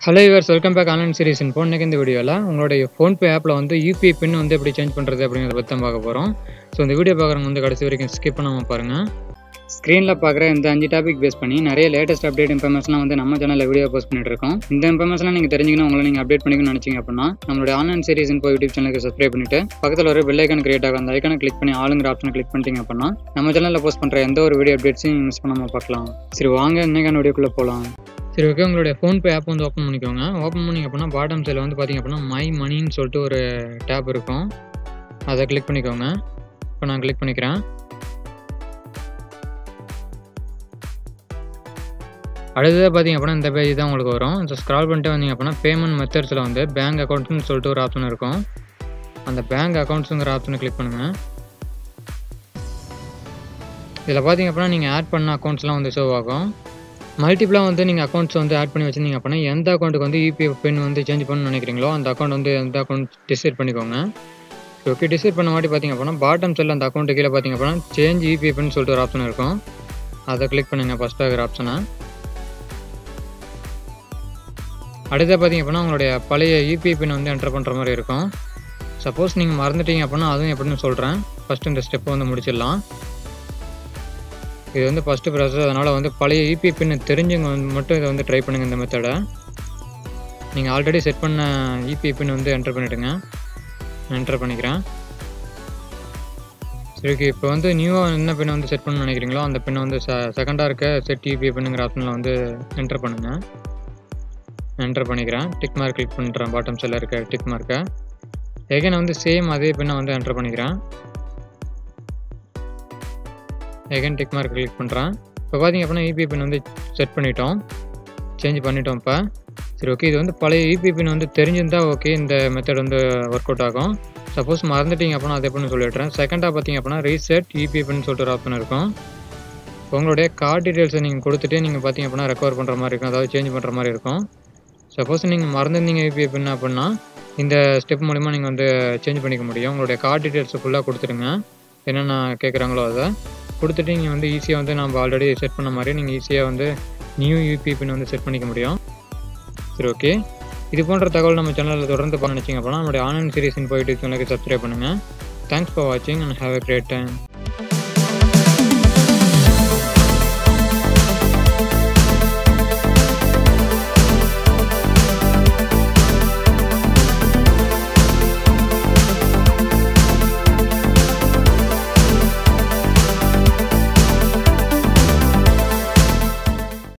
hello yours welcome back online series in இன்னைக்கு இந்த வீடியோவில் உங்களுடைய ஃபோன்பே ஆப்பில் வந்து யூபிஐ பின் வந்து எப்படி சேஞ்ச் பண்ணுறது அப்படிங்கிறத பற்றி தான் பார்க்க போகிறோம் ஸோ இந்த வீடியோ பார்க்குறவங்க வந்து கடைசி வரைக்கும் ஸ்கிப் பண்ணாமல் பாருங்கள் ஸ்க்ரீனில் பார்க்குற இந்த அஞ்சு டாபிக் பேஸ் பண்ணி நிறைய லேட்டஸ்ட் அப்டேட் இன்ஃபர்மேஷன்லாம் வந்து நம்ம சேனலில் வீடியோ போஸ்ட் பண்ணிட்டு இருக்கோம் இந்த இன்ஃபர்மேஷன் நீங்கள் தெரிஞ்சுக்கணும் உங்களை நீங்கள் அப்டேட் பண்ணிக்கணும்னு நினச்சிங்க அப்படின்னா நம்மளுடைய ஆன்லைன் சீரிஸ் இன்போ யூடியூப் சேனலுக்கு சப்ஸ்கிரைப் பண்ணிட்டு பக்கத்தில் ஒரு பெல் ஐக்கன் கிரியேட் ஆகும் அந்த ஐக்கனை கிளிக் பண்ணி ஆளுங்கிற ஆப்ஷனை கிளிக் பண்ணிட்டீங்க அப்படின்னா நம்ம சேனலில் போஸ்ட் பண்ணுற எந்த ஒரு வீடியோ அப்டேட்ஸையும் மிஸ் பண்ணாமல் பார்க்கலாம் சரி வாங்க இன்னைக்கான வீடியோக்குள்ளே போகலாம் சரி ஓகே உங்களுடைய ஃபோன்பே ஆப் வந்து ஓப்பன் பண்ணிக்கோங்க ஓப்பன் பண்ணிங்க அப்படின்னா பாட்டம் சைடில் வந்து பார்த்தீங்க அப்படின்னா மை மணின்னு சொல்லிட்டு ஒரு டேப் இருக்கும் அதை கிளிக் பண்ணிக்கோங்க இப்போ நான் கிளிக் பண்ணிக்கிறேன் அடுத்ததாக பார்த்தீங்க அப்படின்னா இந்த பேஜ் தான் உங்களுக்கு வரும் ஸோ ஸ்க்ரால் பண்ணிட்டு வந்தீங்க அப்படின்னா பேமெண்ட் மெத்தட்ஸில் வந்து பேங்க் அக்கௌண்ட்ஸ்னு சொல்லிட்டு ஒரு ஆப்ஷன் இருக்கும் அந்த பேங்க் அக்கௌண்ட்ஸுங்கிற ஆப்ஷனை கிளிக் பண்ணுங்கள் இதில் பார்த்தீங்க அப்படின்னா நீங்கள் ஆட் பண்ண அக்கௌண்ட்ஸ்லாம் வந்து ஷோ ஆகும் மல்டிப்ளாக வந்து நீங்கள் அக்கௌண்ட்ஸ் வந்து ஆட் பண்ணி வச்சிருந்தீங்க அப்படின்னா எந்த அக்கௌண்ட்டுக்கு வந்து யூபிஐ பின் வந்து சேஞ்ச் பண்ணணும்னு நினைக்கிறீங்களோ அந்த அக்கௌண்ட் வந்து எந்த அக்கௌண்ட் டிசைட் பண்ணிக்கோங்க ஓகே டிசைட் பண்ண மாட்டி பார்த்தீங்க அப்படின்னா பாட்டம் சைடில் அந்த அக்கௌண்ட்டு கீழே பார்த்தீங்க அப்படின்னா சேஞ்ச் யூபிஐ பின் சொல்லிட்டு ஒரு ஆப்ஷன் இருக்கும் அதை கிளிக் பண்ணுங்கள் ஃபஸ்ட்டாக இருக்கிற ஆப்ஷனை அடுத்த பார்த்தீங்க அப்படின்னா உங்களுடைய பழைய யூபிஐ பின் வந்து என்டர் பண்ணுற மாதிரி இருக்கும் சப்போஸ் நீங்கள் மறந்துட்டீங்க அப்படின்னா அதுவும் எப்படின்னு சொல்கிறேன் ஃபஸ்ட்டு இந்த ஸ்டெப்பை வந்து முடிச்சிடலாம் இது வந்து ஃபஸ்ட்டு ப்ராசஸ் அதனால் வந்து பழைய யூபிஐ பின் தெரிஞ்சவங்க வந்து மட்டும் இதை வந்து ட்ரை பண்ணுங்கள் இந்த மெத்தடை நீங்கள் ஆல்ரெடி செட் பண்ண யூபிஐ பின் வந்து என்டர் பண்ணிவிடுங்க என்டர் பண்ணிக்கிறேன் சரி ஓகே இப்போ வந்து நியூவாக என்ன பின்னை வந்து செட் பண்ண நினைக்கிறீங்களோ அந்த பின்னை வந்து செ செகண்டாக இருக்க செட் யூபிஐ பின்னுங்கிற ஆப்ஷனில் வந்து என்டர் பண்ணுங்கள் என்டர் பண்ணிக்கிறேன் டிக் மார்க் கிளிக் பண்ணுறேன் பாட்டம் சைடில் இருக்க டிக் மார்க்கை எகைன் வந்து சேம் அதே பின்னை வந்து என்டர் பண்ணிக்கிறேன் எகைன் டிக் மார்க் கிளிக் பண்ணுறேன் இப்போ பார்த்தீங்க அப்படின்னா யூபிஐ பின் வந்து செட் பண்ணிட்டோம் சேஞ்ச் பண்ணிட்டோம் இப்போ சரி ஓகே இது வந்து பழைய யூபிஐ பின் வந்து தெரிஞ்சிருந்தால் ஓகே இந்த மெத்தட் வந்து ஒர்க் அவுட் ஆகும் சப்போஸ் மறந்துட்டீங்க அப்படின்னா அதை எப்படின்னு சொல்லிடுறேன் செகண்டாக பார்த்தீங்க அப்படின்னா ரீசெட் யூபிஐ பின் சொல்லிட்டு ஒரு ஆப்ஷன் இருக்கும் உங்களுடைய கார்டு டீட்டெயில்ஸை நீங்கள் கொடுத்துட்டு நீங்கள் பார்த்தீங்க அப்படின்னா ரெக்கவர் பண்ணுற மாதிரி இருக்கும் அதாவது சேஞ்ச் பண்ணுற மாதிரி இருக்கும் சப்போஸ் நீங்கள் மறந்துருந்தீங்க யூபிஐ பின் அப்படின்னா இந்த ஸ்டெப் மூலிமா நீங்கள் வந்து சேஞ்ச் பண்ணிக்க முடியும் உங்களுடைய கார்டு டீட்டெயில்ஸை ஃபுல்லாக கொடுத்துருங்க என்னென்ன கேட்குறாங்களோ அதை கொடுத்துட்டு நீங்கள் வந்து ஈஸியாக வந்து நம்ம ஆல்ரெடி செட் பண்ண மாதிரி நீங்கள் ஈஸியாக வந்து நியூ யூபிஐ பின் வந்து செட் பண்ணிக்க முடியும் சரி ஓகே இது போன்ற தகவல் நம்ம சேனலில் தொடர்ந்து பார்க்க நினச்சிங்க அப்படின்னா நம்மளுடைய ஆன்லைன் சீரிஸ் இன் போயிட்டு சேனலுக்கு சப்ஸ்கிரைப் பண்ணுங்கள் தேங்க்ஸ் ஃபார் வாட்சிங் and have a great time